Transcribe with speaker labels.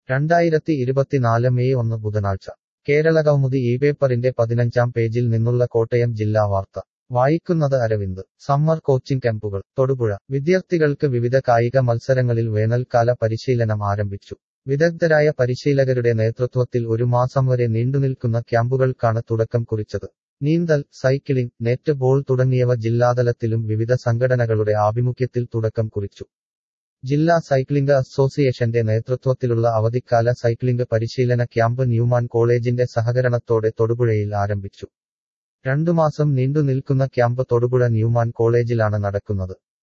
Speaker 1: രണ്ടായിരത്തി ഇരുപത്തിനാല് മെയ് ഒന്ന് ബുധനാഴ്ച കേരളകൗമുദി ഈ പേപ്പറിന്റെ പതിനഞ്ചാം പേജിൽ നിന്നുള്ള കോട്ടയം ജില്ലാ വാർത്ത വായിക്കുന്നത് അരവിന്ദ് സമ്മർ കോച്ചിംഗ് ക്യാമ്പുകൾ തൊടുപുഴ വിദ്യാർത്ഥികൾക്ക് വിവിധ കായിക മത്സരങ്ങളിൽ വേനൽക്കാല പരിശീലനം ആരംഭിച്ചു വിദഗ്ധരായ പരിശീലകരുടെ നേതൃത്വത്തിൽ ഒരു മാസം വരെ നീണ്ടുനിൽക്കുന്ന ക്യാമ്പുകൾക്കാണ് തുടക്കം കുറിച്ചത് നീന്തൽ സൈക്ലിംഗ് നെറ്റ് ബോൾ തുടങ്ങിയവ ജില്ലാതലത്തിലും വിവിധ സംഘടനകളുടെ ആഭിമുഖ്യത്തിൽ തുടക്കം കുറിച്ചു ജില്ലാ സൈക്ലിംഗ് അസോസിയേഷന്റെ നേതൃത്വത്തിലുള്ള അവധിക്കാല സൈക്ലിംഗ് പരിശീലന ക്യാമ്പ് ന്യൂമാൻ കോളേജിന്റെ സഹകരണത്തോടെ തൊടുപുഴയിൽ ആരംഭിച്ചു രണ്ടു മാസം നീണ്ടു നിൽക്കുന്ന ക്യാമ്പ് തൊടുപുഴ ന്യൂമാൻ കോളേജിലാണ് നടക്കുന്നത്